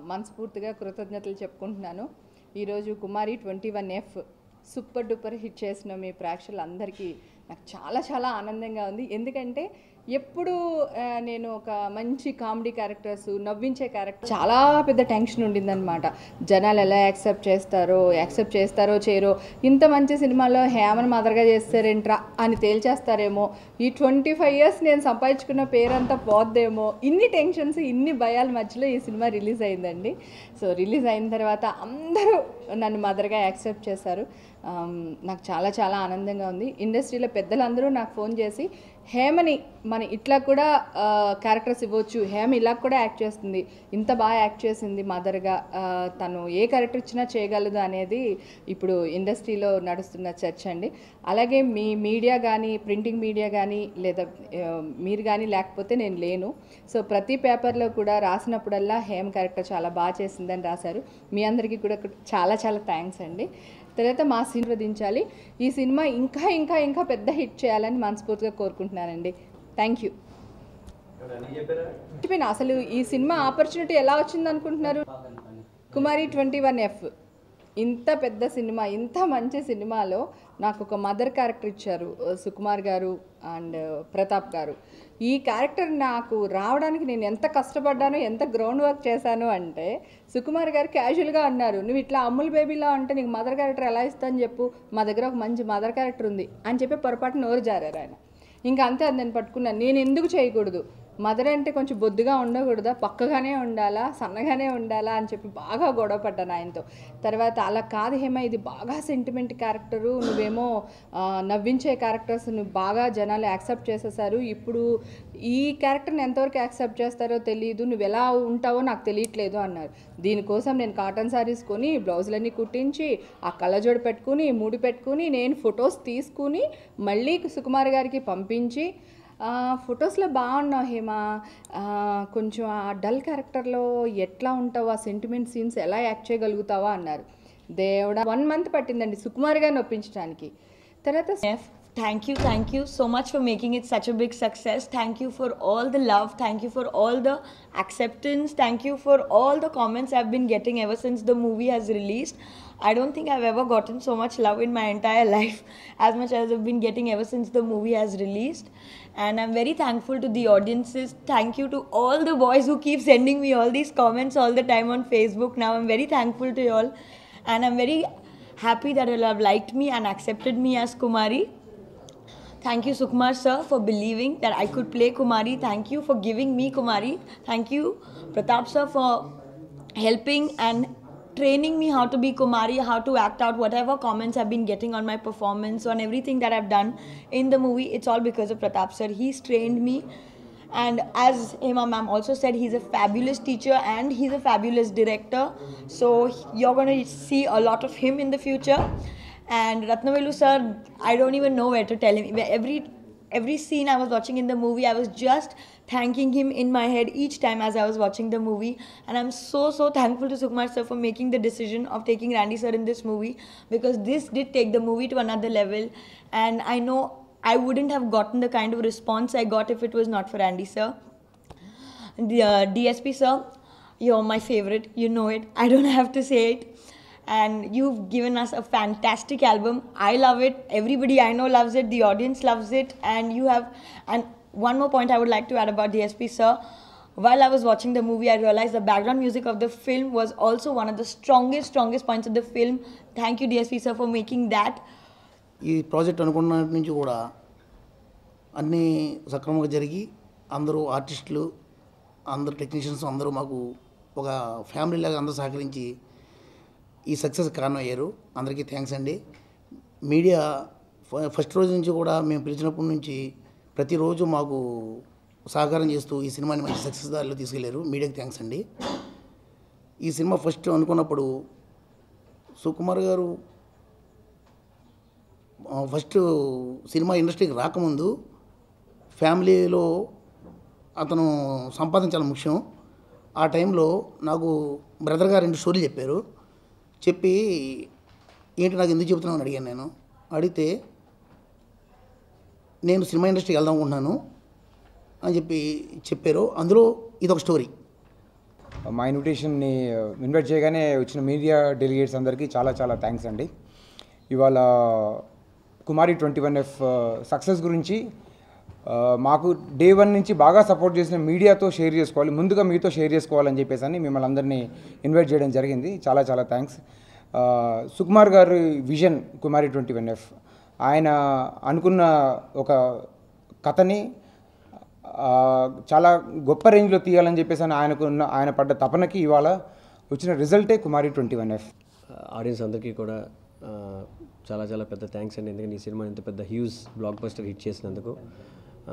మనస్ఫూర్తిగా కృతజ్ఞతలు చెప్పుకుంటున్నాను ఈరోజు Kumari twenty one F super duper hit చేసిన మీ ప్రేక్షకులందరికీ నాకు చాలా చాలా ఆనందంగా ఉంది ఎందుకంటే ఎప్పుడు ఆ, నేను ఒక మంచి కామెడీ క్యారెక్టర్స్ నవ్వించే క్యారెక్టర్ చాలా పెద్ద టెన్షన్ ఉండిందనమాట జనాలు ఎలా యాక్సెప్ట్ చేస్తారో యాక్సెప్ట్ చేస్తారో చేయరో ఇంత మంచి సినిమాలో హేమన్ మదర్గా చేస్తారేంట్రా అని తేల్చేస్తారేమో ఈ ట్వంటీ ఫైవ్ ఇయర్స్ నేను సంపాదించుకున్న పేరంతా పోద్దేమో ఇన్ని టెన్షన్స్ ఇన్ని భయాల మధ్యలో ఈ సినిమా రిలీజ్ అయిందండి సో రిలీజ్ అయిన తర్వాత అందరూ నన్ను మదర్గా యాక్సెప్ట్ చేశారు ఆమ్, నాకు చాలా చాలా ఆనందంగా ఉంది ఇండస్ట్రీలో పెద్దలందరూ నాకు ఫోన్ చేసి హేమని మన ఇట్లా కూడా క్యారెక్టర్స్ ఇవ్వచ్చు హేమ ఇలా కూడా యాక్ట్ చేస్తుంది ఇంత బాగా యాక్ట్ చేసింది మదర్గా తను ఏ క్యారెక్టర్ ఇచ్చినా చేయగలదు అనేది ఇప్పుడు ఇండస్ట్రీలో నడుస్తున్న చర్చ అండి అలాగే మీ మీడియా కానీ ప్రింటింగ్ మీడియా కానీ లేదా ఆ, మీరు కానీ లేకపోతే నేను లేను సో ప్రతి పేపర్లో కూడా రాసినప్పుడల్లా హేమ క్యారెక్టర్ చాలా బాగా చేసిందని రాశారు మీ అందరికీ కూడా చాలా చాలా థ్యాంక్స్ అండి తర్వాత మా సినిమా వదించాలి ఈ సినిమా ఇంకా ఇంకా ఇంకా పెద్ద హిట్ చేయాలని మనస్ఫూర్తిగా కోరుకుంటున్నానండి థ్యాంక్ యూ చెప్పిన అసలు ఈ సినిమా ఆపర్చునిటీ ఎలా వచ్చింది అనుకుంటున్నారు కుమారి ట్వంటీ వన్ ఎఫ్ ఇంత పెద్ద సినిమా ఇంత మంచి సినిమాలో నాకు ఒక మదర్ క్యారెక్టర్ ఇచ్చారు సుకుమార్ గారు అండ్ ప్రతాప్ గారు ఈ క్యారెక్టర్ నాకు రావడానికి నేను ఎంత కష్టపడ్డానో ఎంత గ్రౌండ్ వర్క్ చేశాను అంటే సుకుమార్ గారు క్యాజువల్గా అన్నారు నువ్వు ఇట్లా అమ్ముల్ బేబీలా అంటే నీకు మదర్ క్యారెక్టర్ ఎలా ఇస్తాను చెప్పు మా దగ్గర ఒక మంచి మదర్ క్యారెక్టర్ ఉంది అని చెప్పి పొరపాటు నోరు జారారు ఆయన ఇంకా అంతే అది నేను పట్టుకున్నాను నేను ఎందుకు చేయకూడదు మదర్ అంటే కొంచెం బొద్దుగా ఉండకూడదా పక్కగానే ఉండాలా సన్నగానే ఉండాలా అని చెప్పి బాగా గొడవ పడ్డాను ఆయనతో తర్వాత అలా కాదు హేమ ఇది బాగా సెంటిమెంట్ క్యారెక్టరు నువ్వేమో ఆ, నవ్వించే క్యారెక్టర్స్ నువ్వు బాగా జనాలు యాక్సెప్ట్ చేసేసారు ఇప్పుడు ఈ క్యారెక్టర్ని ఎంతవరకు యాక్సెప్ట్ చేస్తారో తెలియదు నువ్వు ఎలా ఉంటావో నాకు తెలియట్లేదు అన్నారు దీనికోసం నేను కాటన్ శారీస్ కొని బ్లౌజులన్నీ కుట్టించి ఆ కళ్ళజోడు పెట్టుకుని ముడి పెట్టుకుని నేను ఫొటోస్ తీసుకుని మళ్ళీ సుకుమార్ గారికి పంపించి ఆ, ఫొటోస్లో బాగున్నావు హేమ ఆ, కొంచెం ఆ డల్ క్యారెక్టర్లో ఎట్లా ఉంటావు ఆ సెంటిమెంట్ సీన్స్ ఎలా యాక్ట్ చేయగలుగుతావా అన్నారు దేవుడా వన్ మంత్ పట్టిందండి సుకుమార్ గారిని ఒప్పించడానికి తర్వాత F. Thank you, thank you so much for making it such a big success. Thank you for all the love. Thank you for all the acceptance. Thank you for all the comments I've been getting ever since the movie has released. I don't think I've ever gotten so much love in my entire life as much as I've been getting ever since the movie has released. And I'm very thankful to the audiences. Thank you to all the boys who keep sending me all these comments all the time on Facebook. Now I'm very thankful to you all. And I'm very happy that you have liked me and accepted me as Kumari. Thank you, Sukumar sir, for believing that I could play Kumari. Thank you for giving me Kumari. Thank you, Pratap sir, for helping and training me how to be Kumari, how to act out whatever comments I've been getting on my performance, on everything that I've done in the movie. It's all because of Pratap sir. He's trained me. And as Hema ma'am also said, he's a fabulous teacher and he's a fabulous director. So you're going to see a lot of him in the future. And Ratnavelu sir, I don't even know where to tell him. Every every scene I was watching in the movie, I was just thanking him in my head each time as I was watching the movie. And I'm so so thankful to Sukumar sir for making the decision of taking Randy sir in this movie because this did take the movie to another level. And I know I wouldn't have gotten the kind of response I got if it was not for Randy sir. The uh, DSP sir, you're my favorite. You know it. I don't have to say it. And you've given us a fantastic album. I love it. Everybody I know loves it. The audience loves it. And you have. And one more point I would like to add about DSP sir. While I was watching the movie, I realized the background music of the film was also one of the strongest, strongest points of the film. Thank you, DSP sir, for making that. ఈ project అనుకున్న నుంచి కూడా అన్నీ సక్రమంగా జరిగి అందరూ ఆర్టిస్టులు అందరూ టెక్నీషియన్స్ అందరూ మాకు ఒక ఫ్యామిలీ లాగా అందరూ సహకరించి ఈ సక్సెస్ కారణం అయ్యారు అందరికీ థ్యాంక్స్ అండి మీడియా ఫ- ఫస్ట్ రోజు నుంచి కూడా మేము పిలిచినప్పటి నుంచి ప్రతిరోజు మాకు సహకారం చేస్తూ ఈ సినిమాని మంచి సక్సెస్ దారిలో తీసుకెళ్లారు మీడియాకి థ్యాంక్స్ అండి ఈ సినిమా ఫస్ట్ అనుకున్నప్పుడు సుకుమార్ గారు ఆ, ఫస్ట్ సినిమా ఇండస్ట్రీకి రాకముందు ఫ్యామిలీలో అతను సంపాదన చాలా ముఖ్యం ఆ టైంలో నాకు బ్రదర్ గారు రెండు స్టోరీలు చెప్పారు చెప్పి ఏంటి నాకు ఎందుకు చెబుతున్నావు అని అడిగాను నేను అడిగితే నేను సినిమా ఇండస్ట్రీకి వెళ్దాం అనుకుంటున్నాను అని చెప్పి చెప్పారు అందులో ఇదొక స్టోరీ మా ఇన్విటేషన్ని ఇన్వైట్ చేయగానే వచ్చిన మీడియా డెలిగేట్స్ అందరికీ చాలా చాలా థ్యాంక్స్ అండి ఇవాళ Kumari twenty one F success గురించి ఆ, మాకు డే వన్ నుంచి బాగా సపోర్ట్ చేసిన మీడియాతో షేర్ చేసుకోవాలి ముందుగా మీతో షేర్ చేసుకోవాలని చెప్పేసి అని మిమ్మల్ని అందరినీ ఇన్వైట్ చేయడం జరిగింది చాలా చాలా థ్యాంక్స్ సుకుమార్ గారి vision Kumari twenty one F ఆయన అనుకున్న ఒక కథని ఆ, చాలా గొప్ప రేంజ్లో తీయాలని చెప్పేసి అని ఆయనకు ఉన్న ఆయన పడ్డ తపనకి ఇవాళ వచ్చిన రిజల్టే Kumari twenty one F audience అందరికీ కూడా ఆ, చాలా చాలా పెద్ద థ్యాంక్స్ అండి ఎందుకంటే ఈ సినిమా ఇంత పెద్ద హ్యూజ్ బ్లాక్ బస్టర్ హిట్ చేసినందుకు ఆ,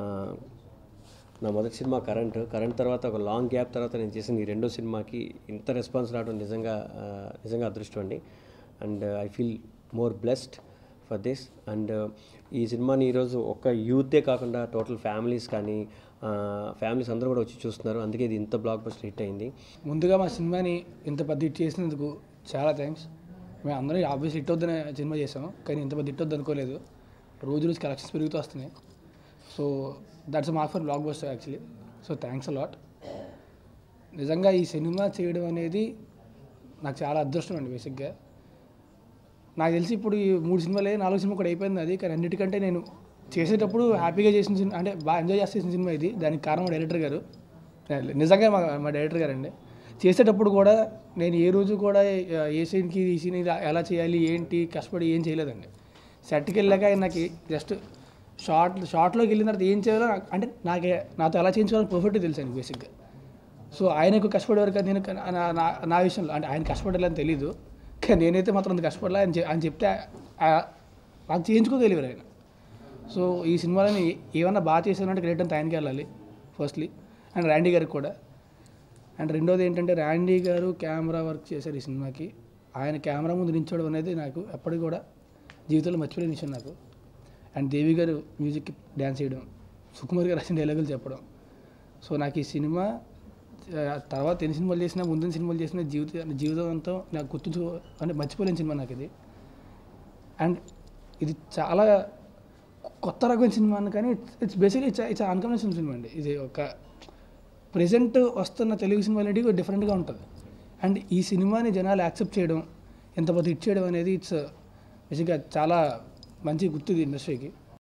నా మొదటి సినిమా కరెంట్ కరెంట్ తర్వాత ఒక లాంగ్ గ్యాప్ తర్వాత నేను చేసిన ఈ రెండో సినిమాకి ఇంత రెస్పాన్స్ రావడం నిజంగా ఆ, నిజంగా అదృష్టం అండి and I feel more blessed for this and ఈ సినిమాని ఈరోజు ఒక్క యూతే కాకుండా టోటల్ ఫ్యామిలీస్ కానీ ఫ్యామిలీస్ అందరూ కూడా వచ్చి చూస్తున్నారు అందుకే ఇది ఇంత బ్లాక్ బస్టర్ హిట్ అయింది ముందుగా మా సినిమాని ఇంత పెద్ద హిట్ చేసినందుకు చాలా థ్యాంక్స్ మేము అందరం ఆబ్వియస్లీ హిట్ వద్దనే సినిమా చేసాం కానీ ఇంత పెద్ద హిట్ వద్దు అనుకోలేదు రోజు రోజు కలెక్షన్స్ పెరుగుతూ వస్తున్నాయి so that's mark for blockbuster actually so thanks a lot నిజంగా ఈ సినిమా చేయడం అనేది నాకు చాలా అదృష్టం అండి బేసిక్గా నాకు తెలిసి ఇప్పుడు ఈ మూడు సినిమాలే నాలుగు సినిమా కూడా అయిపోయింది అది కానీ అన్నిటికంటే నేను చేసేటప్పుడు హ్యాపీగా చేసిన సినిమా అంటే బాగా ఎంజాయ్ చేసి చేసిన సినిమా ఇది దానికి కారణం మా డైరెక్టర్ గారు నిజంగా మా మా డైరెక్టర్ గారు అండి చేసేటప్పుడు కూడా నేను ఏ రోజు కూడా ఆ, ఏ సీన్కి ఈ సీన్ ఇలా ఎలా చేయాలి ఏంటి కష్టపడి ఏం చేయలేదండి సెట్కి వెళ్ళాక ఆయన నాకు జస్ట్ షార్ట్ షార్ట్లోకి వెళ్ళిన తర్వాత ఏం చేయాలో నాకు- అంటే నాకే నాతో ఎలా చేయించుకోవాలని పర్ఫెక్ట్గా తెలుసు అండి బేసిక్గా సో ఆయనకు కష్టపడే వరకు నేను క- నా- నా- నా విషయంలో అంటే ఆయన కష్టపడాలని తెలీదు కానీ నేనైతే మాత్రం అంత కష్టపడలే అని చె- అని చెప్తే ఆ- నాకు చేయించుకోగలిగారు ఆయన సో ఈ సినిమాలని ఏమన్నా బాగా చేశానంటే గ్రేట్ అంత ఆయనకి వెళ్ళాలి ఫస్ట్లీ అండ్ ర్యాండీ గారికి కూడా అండ్ రెండోది ఏంటంటే ర్యాండీ గారు కెమెరా వర్క్ చేశారు ఈ సినిమాకి ఆయన కెమెరా ముందు నిల్చోవడం అనేది నాకు ఎప్పటికి కూడా జీవితంలో మర్చిపోలేని విషయం నాకు అండ్ దేవి గారు మ్యూజిక్కి డ్యాన్స్ చేయడం సుకుమార్ గారు రాసిన డైలాగులు చెప్పడం సో నాకు ఈ సినిమా ఆ, తర్వాత ఎన్ని సినిమాలు చేసినా ముందు సినిమాలు చేసినా జీవిత జీవితం అంతా నాకు గుర్తుంచు అంటే మర్చిపోలేని సినిమా నాకు ఇది అండ్ ఇది చాలా కొత్త రకమైన సినిమా అని కానీ it's basically it's it's unconventional cinema అండి ఇది ఒక ప్రజెంట్ వస్తున్న తెలుగు సినిమాలకి డిఫరెంట్గా ఉంటుంది అండ్ ఈ సినిమాని జనాలు యాక్సెప్ట్ చేయడం ఎంత పెద్ద హిట్ చేయడం అనేది ఇట్స్ బేసిక్గా చాలా మంచి గుర్తు ఇది ఇండస్ట్రీకి